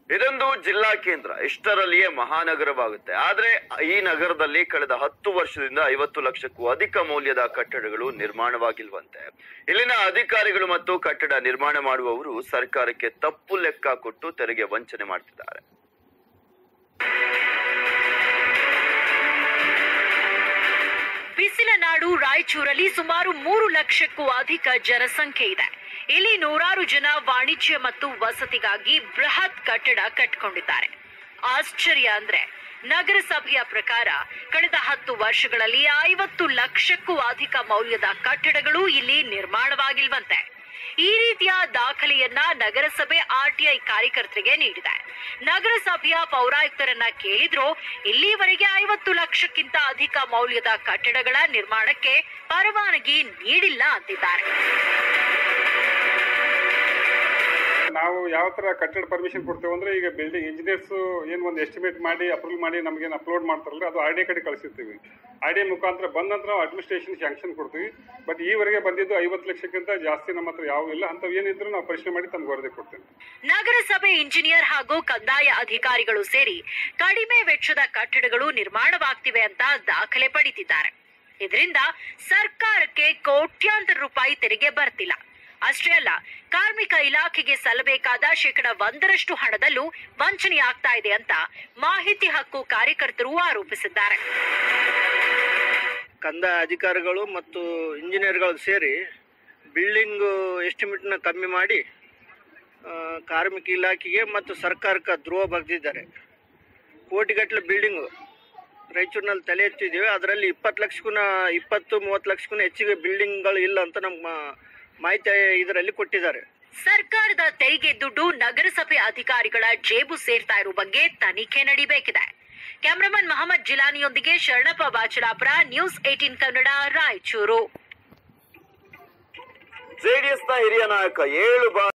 ಇದೊಂದು ಜಿಲ್ಲಾ ಕೇಂದ್ರ ಇಷ್ಟರಲ್ಲಿಯೇ ಮಹಾನಗರವಾಗುತ್ತೆ ಆದ್ರೆ ಈ ನಗರದಲ್ಲಿ ಕಳೆದ ಹತ್ತು ವರ್ಷದಿಂದ ಐವತ್ತು ಲಕ್ಷಕ್ಕೂ ಅಧಿಕ ಮೌಲ್ಯದ ಕಟ್ಟಡಗಳು ನಿರ್ಮಾಣವಾಗಿಲ್ವಂತೆ ಇಲ್ಲಿನ ಅಧಿಕಾರಿಗಳು ಮತ್ತು ಕಟ್ಟಡ ನಿರ್ಮಾಣ ಮಾಡುವವರು ಸರ್ಕಾರಕ್ಕೆ ತಪ್ಪು ಲೆಕ್ಕ ಕೊಟ್ಟು ತೆರಿಗೆ ವಂಚನೆ ಮಾಡ್ತಿದ್ದಾರೆ ಬಿಸಿಲ ನಾಡು ರಾಯಚೂರಲ್ಲಿ ಸುಮಾರು ಮೂರು ಲಕ್ಷಕ್ಕೂ ಅಧಿಕ ಜನಸಂಖ್ಯೆ ಇದೆ ಇಲ್ಲಿ ನೂರಾರು ಜನ ವಾಣಿಜ್ಯ ಮತ್ತು ವಸತಿಗಾಗಿ ಬೃಹತ್ ಕಟ್ಟಡ ಕಟ್ಟಿಕೊಂಡಿದ್ದಾರೆ ಆಶ್ಚರ್ಯ ಅಂದ್ರೆ ನಗರಸಭೆಯ ಪ್ರಕಾರ ಕಳೆದ ಹತ್ತು ವರ್ಷಗಳಲ್ಲಿ ಐವತ್ತು ಲಕ್ಷಕ್ಕೂ ಅಧಿಕ ಮೌಲ್ಯದ ಕಟ್ಟಡಗಳು ಇಲ್ಲಿ ನಿರ್ಮಾಣವಾಗಿಲ್ವಂತೆ ಈ ರೀತಿಯ ದಾಖಲೆಯನ್ನ ನಗರಸಭೆ ಆರ್ಟಿಐ ಕಾರ್ಯಕರ್ತರಿಗೆ ನೀಡಿದೆ ನಗರಸಭೆಯ ಪೌರಾಯುಕ್ತರನ್ನ ಕೇಳಿದ್ರು ಇಲ್ಲಿವರೆಗೆ ಐವತ್ತು ಲಕ್ಷಕ್ಕಿಂತ ಅಧಿಕ ಮೌಲ್ಯದ ಕಟ್ಟಡಗಳ ನಿರ್ಮಾಣಕ್ಕೆ ಪರವಾನಗಿ ನೀಡಿಲ್ಲ ಅಂತಿದ್ದಾರೆ ನಾವು ಯಾವ ತರ ಕಟ್ಟಡ ಪರ್ಮಿಷನ್ ಕೊಡ್ತೇವೆ ಅಂದ್ರೆ ಈಗ ಬಿಲ್ಡಿಂಗ್ ಇಂಜಿನಿಯರ್ಸ್ ಏನ್ ಒಂದು ಎಸ್ಟಿಮೇಟ್ ಮಾಡಿ ಅಪ್ರೂವಲ್ ಮಾಡಿ ನಮಗೇನು ಅಪ್ಲೋಡ್ ಮಾಡ್ತಾರಲ್ಲ ಅದು ಆರ್ ಡಿ ಕಡೆ ಕಳಿಸಿರ್ತೀವಿ ಆರ್ ಡಿ ಮುಖಾಂತರ ಬಂದ ನಂತರ ನಾವು ಅಡ್ಮಿನಿಸ್ಟ್ರೇಷನ್ ಸ್ಯಾಂಕ್ಷನ್ ಕೊಡ್ತೀವಿ ಬಟ್ ಈವರೆಗೆ ಬಂದಿದ್ದು ಐವತ್ತು ಲಕ್ಷಕ್ಕಿಂತ ಜಾಸ್ತಿ ನಮ್ಮ ಹತ್ರ ಯಾವ ಇಲ್ಲ ಅಂಥವು ಏನಿದ್ರು ನಾವು ಪರಿಶೀಲನೆ ಮಾಡಿ ತಮ್ಗೆ ವರದಿ ಕೊಡ್ತೇವೆ ನಗರಸಭೆ ಇಂಜಿನಿಯರ್ ಹಾಗೂ ಕಂದಾಯ ಅಧಿಕಾರಿಗಳು ಸೇರಿ ಕಡಿಮೆ ವೆಚ್ಚದ ಕಟ್ಟಡಗಳು ನಿರ್ಮಾಣವಾಗ್ತಿವೆ ಅಂತ ದಾಖಲೆ ಪಡಿತಿದ್ದಾರೆ ಇದರಿಂದ ಸರ್ಕಾರಕ್ಕೆ ಕೋಟ್ಯಾಂತರ ರೂಪಾಯಿ ತೆರಿಗೆ ಬರ್ತಿಲ್ಲ ಅಷ್ಟೇ ಅಲ್ಲ ಕಾರ್ಮಿಕ ಇಲಾಖೆಗೆ ಸಲ್ಲಬೇಕಾದ ಶೇಕಡ ಒಂದರಷ್ಟು ಹಣದಲ್ಲೂ ವಂಚನೆ ಆಗ್ತಾ ಇದೆ ಅಂತ ಮಾಹಿತಿ ಹಕ್ಕು ಕಾರ್ಯಕರ್ತರು ಆರೋಪಿಸಿದ್ದಾರೆ ಕಂದಾಯ ಅಧಿಕಾರಿಗಳು ಮತ್ತು ಇಂಜಿನಿಯರ್ಗಳು ಸೇರಿ ಬಿಲ್ಡಿಂಗ್ ಎಸ್ಟಿಮೇಟ್ನ ಕಮ್ಮಿ ಮಾಡಿ ಆ, ಕಾರ್ಮಿಕ ಇಲಾಖೆಗೆ ಮತ್ತು ಸರ್ಕಾರಕ್ಕೆ ದ್ರೋಹ ಬರೆದಿದ್ದಾರೆ ಕೋಟಿಗಟ್ಟಲೆ ಬಿಲ್ಡಿಂಗು ರಾಯಚೂರಿನಲ್ಲಿ ತಲೆ ಎತ್ತಿದ್ದೀವಿ ಅದರಲ್ಲಿ ಇಪ್ಪತ್ತು ಲಕ್ಷಕ್ಕೂ ಇಪ್ಪತ್ತು ಮೂವತ್ತು ಲಕ್ಷಕ್ಕೂ ಹೆಚ್ಚಿಗೆ ಬಿಲ್ಡಿಂಗ್ಗಳು ಇಲ್ಲ ಅಂತ ನಮ್ಮ ಮಾಹಿತಿ ಇದರಲ್ಲಿ ಕೊಟ್ಟಿದ್ದಾರೆ ಸರ್ಕಾರದ ತೆರಿಗೆ ದುಡ್ಡು ನಗರಸಭೆ ಅಧಿಕಾರಿಗಳ ಜೇಬು ಸೇರ್ತಾ ಇರೋ ಬಗ್ಗೆ ತನಿಖೆ ನಡಿಬೇಕಿದೆ ಕ್ಯಾಮರಾಮನ್ ಮಹಮ್ಮದ್ ಜಿಲಾನಿಯೊಂದಿಗೆ ಶರಣಪ್ಪ ಬಾಚಲಾಪುರ ನ್ಯೂಸ್ ಏಟೀನ್ ಕನ್ನಡ ರಾಯಚೂರು ಜೆಡಿಎಸ್ನ ಹಿರಿಯ ನಾಯಕ ಏಳು ಬಾರಿ